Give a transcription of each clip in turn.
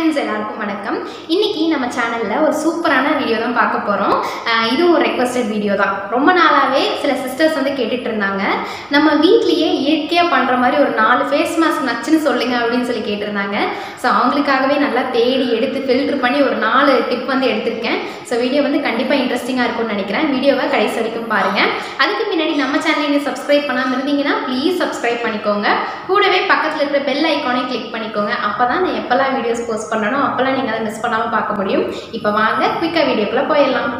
friends எல்லாருக்கும் வணக்கம் இன்னைக்கு நம்ம சேனலில் ஒரு சூப்பரான வீடியோ தான் பார்க்க போகிறோம் இதுவும் ஒரு ரெக்வஸ்டட் வீடியோ தான் ரொம்ப நாளாகவே சில சிஸ்டர்ஸ் வந்து கேட்டுட்டு இருந்தாங்க நம்ம வீட்லேயே இயற்கையாக பண்ணுற மாதிரி ஒரு நாலு ஃபேஸ் மாஸ்க் நச்சுன்னு சொல்லுங்க அப்படின்னு சொல்லி கேட்டிருந்தாங்க ஸோ அவங்களுக்காகவே நல்லா தேடி எடுத்து ஃபில்டர் பண்ணி ஒரு நாலு டிப் வந்து எடுத்திருக்கேன் ஸோ வீடியோ வந்து கண்டிப்பாக இன்ட்ரெஸ்டிங்காக இருக்கும்னு நினைக்கிறேன் வீடியோவை கடைசி வரைக்கும் பாருங்கள் அதுக்கு முன்னாடி நம்ம சேனலை நீங்கள் சப்ஸ்கிரைப் பண்ணாமல் இருந்தீங்கன்னா ப்ளீஸ் சப்ஸ்கிரைப் பண்ணிக்கோங்க கூடவே பக்கத்தில் இருக்கிற பெல் ஐக்கானை கிளிக் பண்ணிக்கோங்க அப்போ தான் நான் எப்போல்லாம் வீடியோஸ் போஸ்ட் பண்ணணும் அப்போல்லாம் நீங்கள் அதை மிஸ் பண்ணாமல் பார்க்க முடியும் இப்போ வாங்க குயிக்காக வீடியோக்குள்ளே போயிடலாம்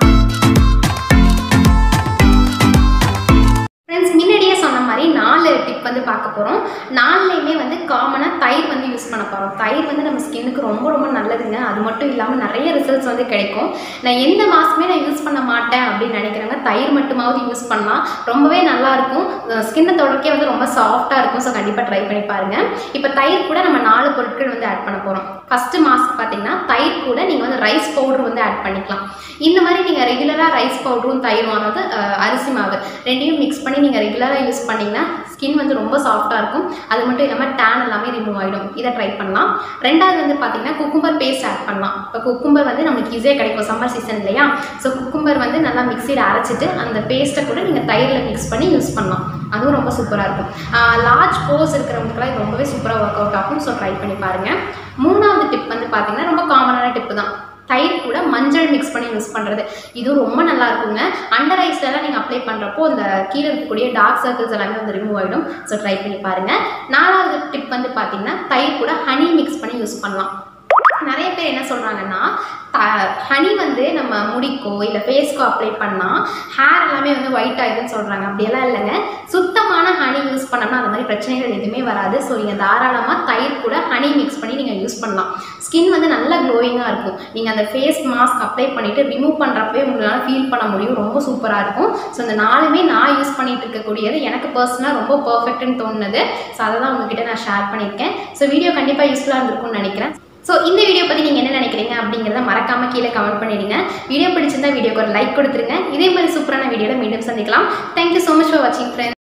ஃப்ரெண்ட்ஸ் முன்னாடியே சொன்ன மாதிரி நாலு டிப் வந்து பார்க்க போகிறோம் நாலுலேயுமே வந்து காமனாக தயிர் வந்து யூஸ் பண்ண போகிறோம் தயிர் வந்து நம்ம ஸ்கின்னுக்கு ரொம்ப ரொம்ப நல்லதுங்க அது மட்டும் இல்லாமல் நிறைய ரிசல்ட்ஸ் வந்து கிடைக்கும் நான் எந்த மாதமே நான் யூஸ் பண்ண மாட்டேன் அப்படின்னு நினைக்கிறவங்க தயிர் மட்டுமாவது யூஸ் பண்ணலாம் ரொம்பவே நல்லாயிருக்கும் ஸ்கின்னை தொடர்க்கே வந்து ரொம்ப சாஃப்டாக இருக்கும் ஸோ கண்டிப்பாக ட்ரை பண்ணி பாருங்கள் இப்போ தயிர் கூட நம்ம நாலு பொருட்கள் வந்து ஆட் பண்ண போகிறோம் ஃபஸ்ட்டு மாஸ்க் பார்த்தீங்கன்னா தயிர் கூட நீங்கள் வந்து ரைஸ் பவுடர் வந்து ஆட் பண்ணிக்கலாம் இந்த மாதிரி நீங்கள் ரெகுலராக ரைஸ் பவுடரும் தயிரும் அதாவது அஹ், அரிசி மாவு ரெண்டையும் மிக்ஸ் பண்ணி நீங்கள் ரெகுலராக யூஸ் பண்ணிங்கன்னா ஸ்கின் வந்து ரொம்ப சாஃப்டாக இருக்கும் அது மட்டும் இல்லாமல் டேன் எல்லாமே ரிமூவ் ஆகிடும் இதை ட்ரை பண்ணலாம் ரெண்டாவது வந்து பார்த்தீங்கன்னா குக்கும்பர் பேஸ்ட் ஆட் பண்ணலாம் இப்போ குக்கும்பர் வந்து நமக்கு ஈஸியாக கிடைக்கும் சம்மர் சீசன் இல்லையா ஸோ குக்கும்பர் வந்து நல்லா மிக்சியில் அரைச்சிட்டு அந்த பேஸ்ட்டை கூட நீங்கள் தயிரில் மிக்ஸ் பண்ணி யூஸ் பண்ணலாம் அதுவும் ரொம்ப சூப்பராக இருக்கும் லார்ஜ் போஸ் இருக்கிறவங்களுக்குலாம் இது ரொம்பவே சூப்பராக ஒர்க் அவுட் ஆகும் ஸோ ட்ரை பண்ணி பாருங்கள் மூணாவது டிப் வந்து பார்த்தீங்கன்னா ரொம்ப காமனான டிப்பு தான் தயிர் கூட மஞ்சள் மிக்ஸ் பண்ணி யூஸ் பண்ணுறது இதுவும் ரொம்ப நல்லா இருக்குங்க அண்டர் ஐஸ்லலாம் நீங்கள் அப்ளை பண்ணுறப்போ அந்த கீழே இருக்கக்கூடிய டார்க் சர்க்கிள்ஸ் எல்லாமே வந்து ரிமூவ் ஆகிடும் ஸோ ட்ரை பண்ணி பாருங்கள் நாலாவது டிப் வந்து பார்த்தீங்கன்னா தயிர் கூட ஹனி மிக்ஸ் பண்ணி யூஸ் பண்ணலாம் நிறைய பேர் என்ன சொல்கிறாங்கன்னா த ஹனி வந்து நம்ம முடிக்கோ இல்லை ஃபேஸ்க்கோ அப்ளை பண்ணால் ஹேர் எல்லாமே வந்து ஒயிட் ஆகிடுதுன்னு சொல்கிறாங்க அப்படியெல்லாம் இல்லைங்க சுத்தமான ஹனி யூஸ் பண்ணோம்னா அந்த மாதிரி பிரச்சனைகள் எதுவுமே வராது ஸோ நீங்கள் தாராளமாக தயிர் கூட ஹனி மிக்ஸ் பண்ணி நீங்கள் யூஸ் பண்ணலாம் ஸ்கின் வந்து நல்லா க்ளோயிங்காக இருக்கும் நீங்கள் அந்த ஃபேஸ் மாஸ்க் அப்ளை பண்ணிவிட்டு ரிமூவ் பண்ணுறப்பவே உங்களால் ஃபீல் பண்ண முடியும் ரொம்ப சூப்பராக இருக்கும் ஸோ இந்த நாலுமே நான் யூஸ் பண்ணிட்டு இருக்கக்கூடியது எனக்கு பர்சனலாக ரொம்ப பர்ஃபெக்ட்னு தோணுது ஸோ அதை தான் உங்ககிட்ட நான் ஷேர் பண்ணியிருக்கேன் ஸோ வீடியோ கண்டிப்பாக யூஸ்ஃபுல்லாக இருந்திருக்கும்னு நினைக்கிறேன் ஸோ இந்த வீடியோ பற்றி நீங்கள் என்ன நினைக்கிறீங்க அப்படிங்கிறத மறக்காம கீழே கமெண்ட் பண்ணிடுங்க வீடியோ பிடிச்சிருந்தா வீடியோக்கு ஒரு லைக் கொடுத்துருங்க இதே மாதிரி சூப்பரான வீடியோவில் மீண்டும் சந்திக்கலாம் தேங்க்யூ ஸோ மச் ஃபார் வாட்சிங் ஃப்ரெண்ட்ஸ்